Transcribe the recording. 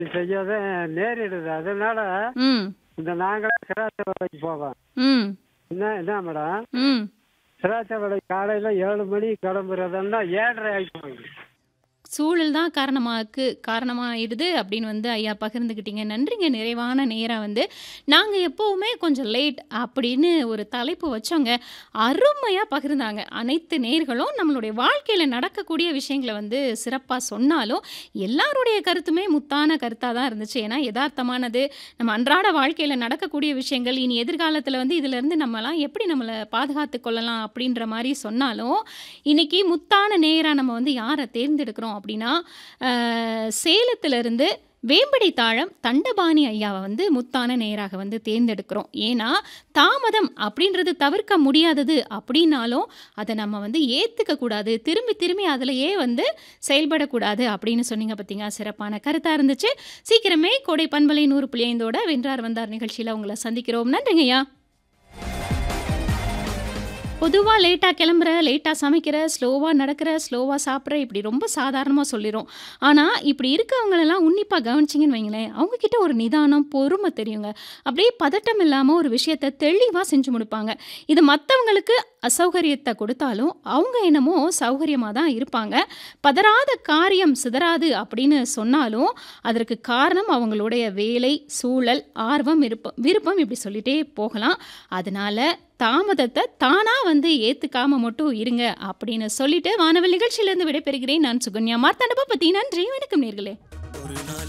செய்யாத நேரிடுது அதனால ம் இந்த நாங்களே சிராத்த வேலைக்கு போவோம் ம் என்ன என்ன மேடம் ம் சிராத்த வேலை காலையில் ஏழு மணி கிளம்புறதுன்னா ஏழரை ஆகிப்போங்க சூழல் தான் காரணமாக்கு காரணமாயிடுது அப்படின்னு வந்து ஐயா பகிர்ந்துக்கிட்டீங்க நன்றிங்க நிறைவான நேரம் வந்து நாங்கள் எப்போவுமே கொஞ்சம் லேட் அப்படின்னு ஒரு தலைப்பு வச்சோங்க அருமையாக பகிர்ந்தாங்க அனைத்து நேர்களும் நம்மளுடைய வாழ்க்கையில் நடக்கக்கூடிய விஷயங்களை வந்து சிறப்பாக சொன்னாலும் எல்லாருடைய கருத்துமே முத்தான கருத்தாக தான் இருந்துச்சு ஏன்னா யதார்த்தமானது நம்ம அன்றாட வாழ்க்கையில் நடக்கக்கூடிய விஷயங்கள் இனி எதிர்காலத்தில் வந்து இதிலேருந்து நம்மலாம் எப்படி நம்மளை பாதுகாத்து கொள்ளலாம் அப்படின்ற மாதிரி சொன்னாலும் இன்னைக்கு முத்தான நேராக நம்ம வந்து யாரை தேர்ந்தெடுக்கிறோம் அப்படின்னா அஹ், சேலத்திலிருந்து வேம்படி தாழம் தண்டபாணி ஐயாவை வந்து முத்தான நேராக வந்து தேர்ந்தெடுக்கிறோம் ஏன்னா தாமதம் அப்படின்றது தவிர்க்க முடியாதது அப்படின்னாலும் அதை நம்ம வந்து ஏற்றுக்க கூடாது திரும்பி திரும்பி அதிலேயே வந்து செயல்படக்கூடாது அப்படின்னு சொன்னீங்க பார்த்தீங்க சிறப்பான கருத்தாக இருந்துச்சு சீக்கிரமே கோடை பண்பலை நூறு புள்ளி ஐந்தோட வென்றார் வந்தார் நிகழ்ச்சியில் உங்களை சந்திக்கிறோம் நன்றிங்கய்யா பொதுவாக லேட்டாக கிளம்புற லேட்டாக சமைக்கிற ஸ்லோவாக நடக்கிற ஸ்லோவாக சாப்பிட்ற இப்படி ரொம்ப சாதாரணமாக சொல்லிடும் ஆனால் இப்படி இருக்கவங்களெல்லாம் உன்னிப்பாக கவனிச்சிங்கன்னு வைங்களேன் அவங்கக்கிட்ட ஒரு நிதானம் பொறுமை தெரியுங்க அப்படியே பதட்டம் இல்லாமல் ஒரு விஷயத்தை தெளிவாக செஞ்சு முடிப்பாங்க இது மற்றவங்களுக்கு அசௌகரியத்தை கொடுத்தாலும் அவங்க என்னமோ சௌகரியமாக தான் இருப்பாங்க பதறாத காரியம் சிதறாது அப்படின்னு சொன்னாலும் அதற்கு காரணம் அவங்களுடைய வேலை சூழல் ஆர்வம் விருப்பம் விருப்பம் இப்படி சொல்லிட்டே போகலாம் அதனால தாமதத்தை தானா வந்து ஏத்துக்காம மட்டும் இருங்க அப்படின்னு சொல்லிட்டு வானவல் நிகழ்ச்சியிலிருந்து விடைபெறுகிறேன் நான் சுகன்யா மார்த்தாண்டப்ப பத்தி நன்றி வணக்கம் நேர்களே ஒரு நாள்